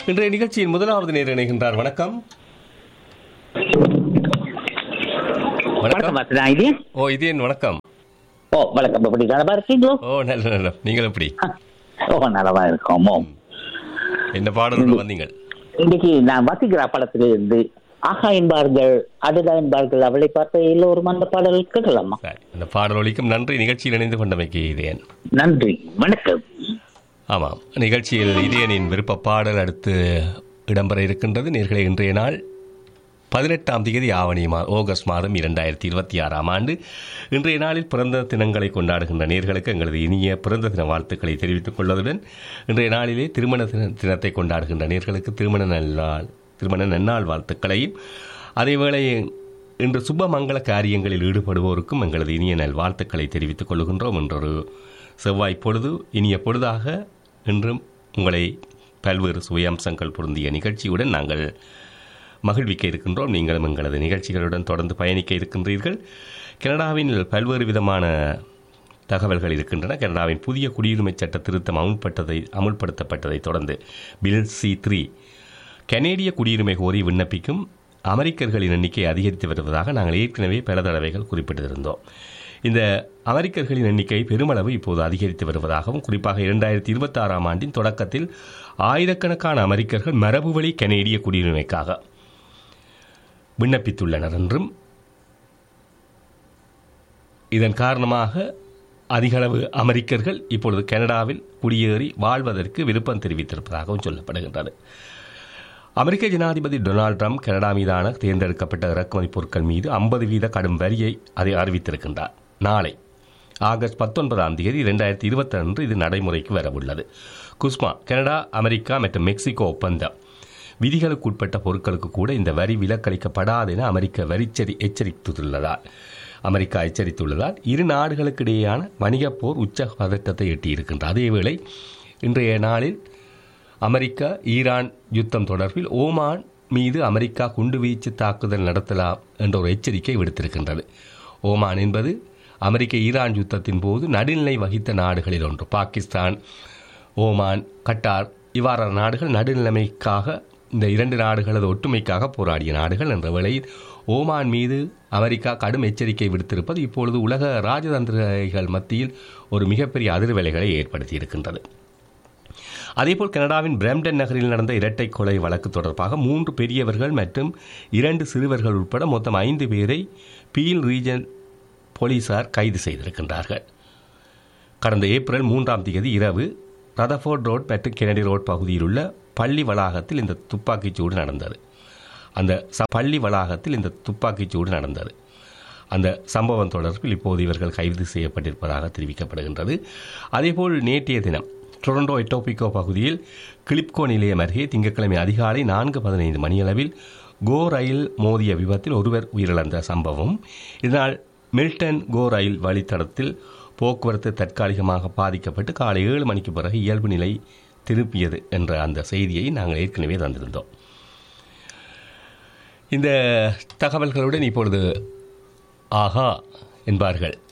இன்றைய நிகழ்ச்சியின் முதலாவது நேர் இணைகின்றார் வணக்கம் வணக்கம் வணக்கம் வசதா இது ஓ இது என் வணக்கம் ஓ வணக்கம் எப்படி நலமா இருக்கீங்களோ ஓ நல்ல நல்ல நீங்கள் எப்படி ஓ நலமா இருக்கோம் ஓ என்ன பாடலோடு வந்தீங்கள் இன்னைக்கு நான் வசிக்கிற படத்துல இருந்து ஆஹா என்பார்கள் அதுதான் என்பார்கள் அவளை பார்த்த எல்லோரும் அந்த பாடல் கேட்கலாமா சரி அந்த பாடல் ஒலிக்கும் நன்றி நிகழ்ச்சியில் இணைந்து கொண்டமைக்கு இதேன் நன்றி வணக்கம் ஆமாம் நிகழ்ச்சியில் இதயனின் விருப்ப பாடல் அடுத்து இடம்பெற இருக்கின்றது நேர்களை இன்றைய நாள் பதினெட்டாம் தேதி ஆவணி மா ஆகஸ்ட் மாதம் இரண்டாயிரத்தி இருபத்தி ஆறாம் ஆண்டு இன்றைய நாளில் பிறந்த தினங்களை கொண்டாடுகின்ற நேர்களுக்கு எங்களது இனிய பிறந்த தின வாழ்த்துக்களை தெரிவித்துக் கொள்வதுடன் இன்றைய நாளிலே திருமண தின தினத்தை கொண்டாடுகின்ற நேர்களுக்கு திருமண நல்லாள் திருமண நன்னாள் வாழ்த்துக்களையும் அதேவேளை இன்று சுபமங்கள காரியங்களில் ஈடுபடுவோருக்கும் எங்களது இனிய நல் வாழ்த்துக்களை தெரிவித்துக் கொள்கின்றோம் என்றொரு செவ்வாய் பொழுது இனிய பொழுதாக இன்றும் உங்களை பல்வேறு சுயம்சங்கள் பொருந்திய நிகழ்ச்சியுடன் நாங்கள் மகிழ்விக்க இருக்கின்றோம் நீங்களும் எங்களது நிகழ்ச்சிகளுடன் தொடர்ந்து பயணிக்க இருக்கின்றீர்கள் கனடாவின் பல்வேறு விதமான தகவல்கள் இருக்கின்றன கனடாவின் புதிய குடியுரிமை சட்ட திருத்தம் அமுல்பட்டதை அமுல்படுத்தப்பட்டதை தொடர்ந்து பில் சி த்ரீ கனேடிய குடியுரிமை கோரி விண்ணப்பிக்கும் அமெரிக்கர்களின் எண்ணிக்கை அதிகரித்து வருவதாக நாங்கள் ஏற்கனவே பல தடவைகள் குறிப்பிட்டிருந்தோம் இந்த அமெரிக்கர்களின் எண்ணிக்கை பெருமளவு இப்போது அதிகரித்து வருவதாகவும் குறிப்பாக இரண்டாயிரத்தி இருபத்தாறாம் ஆண்டின் தொடக்கத்தில் ஆயிரக்கணக்கான அமெரிக்கர்கள் மரபுவழி கனேடிய குடியுரிமைக்காக விண்ணப்பித்துள்ளனர் என்றும் இதன் காரணமாக அதிகளவு அமெரிக்கர்கள் இப்பொழுது கனடாவில் குடியேறி வாழ்வதற்கு விருப்பம் தெரிவித்திருப்பதாகவும் சொல்லப்படுகின்றது அமெரிக்க ஜனாதிபதி டொனால்ட் ட்ரம்ப் கனடா மீதான தேர்ந்தெடுக்கப்பட்ட இறக்குமதி பொருட்கள் மீது ஐம்பது வீத கடும் வரியை அதை அறிவித்திருக்கின்றார் நாளை ஆகஸ்ட் பத்தொன்பதாம் தேதி இரண்டாயிரத்தி இருபத்தி அன்று இது நடைமுறைக்கு வரவுள்ளது குஸ்மா கனடா அமெரிக்கா மற்றும் மெக்சிகோ ஒப்பந்தம் விதிகளுக்குட்பட்ட பொருட்களுக்கு கூட இந்த வரி விலக்களிக்கப்படாது என அமெரிக்க வரிச்சரி எச்சரித்துள்ளதால் அமெரிக்கா எச்சரித்துள்ளதால் இரு நாடுகளுக்கிடையேயான வணிகப் போர் உச்ச பதட்டத்தை எட்டியிருக்கின்றது அதேவேளை இன்றைய நாளில் அமெரிக்கா ஈரான் யுத்தம் தொடர்பில் ஓமான் மீது அமெரிக்கா குண்டுவீச்சு தாக்குதல் நடத்தலாம் என்ற ஒரு எச்சரிக்கை விடுத்திருக்கின்றது ஓமான் என்பது அமெரிக்க ஈரான் யுத்தத்தின் போது நடுநிலை வகித்த நாடுகளில் ஒன்று பாகிஸ்தான் ஓமான் கட்டார் இவ்வாறான நாடுகள் நடுநிலைமைக்காக இந்த இரண்டு நாடுகளது ஒற்றுமைக்காக போராடிய நாடுகள் என்ற வேளையில் ஓமான் மீது அமெரிக்கா கடும் எச்சரிக்கை விடுத்திருப்பது இப்பொழுது உலக ராஜதந்திரிகள் மத்தியில் ஒரு மிகப்பெரிய அதிர்வலைகளை ஏற்படுத்தி இருக்கின்றது அதேபோல் கனடாவின் பிரம்டன் நகரில் நடந்த இரட்டை கொலை வழக்கு தொடர்பாக மூன்று பெரியவர்கள் மற்றும் இரண்டு சிறுவர்கள் உட்பட மொத்தம் ஐந்து பேரை பீல் ரீஜன் போலீசார் கைது செய்திருக்கின்றார்கள் கடந்த ஏப்ரல் மூன்றாம் தேதி இரவு ரதஃபோர்ட் ரோட் மற்றும் கெனடி ரோட் பகுதியில் உள்ள பள்ளி வளாகத்தில் இந்த துப்பாக்கிச் சூடு நடந்தது அந்த ச- பள்ளி வளாகத்தில் இந்த துப்பாக்கிச் சூடு நடந்தது அந்த சம்பவம் தொடர்பில் இப்போது இவர்கள் கைது செய்யப்பட்டிருப்பதாக தெரிவிக்கப்படுகின்றது அதேபோல் நேற்றைய தினம் டொரண்டோ எட்டோபிகோ பகுதியில் கிளிப்கோ நிலையம் அருகே திங்கட்கிழமை அதிகாலை நான்கு பதினைந்து மணியளவில் கோ ரயில் மோதிய விபத்தில் ஒருவர் உயிரிழந்த சம்பவம் இதனால் மில்டன் கோ ரயில் வழித்தடத்தில் போக்குவரத்து தற்காலிகமாக பாதிக்கப்பட்டு காலை ஏழு மணிக்கு பிறகு இயல்பு நிலை திருப்பியது என்ற அந்த செய்தியை நாங்கள் ஏற்கனவே தந்திருந்தோம் இந்த தகவல்களுடன் இப்பொழுது ஆஹா என்பார்கள்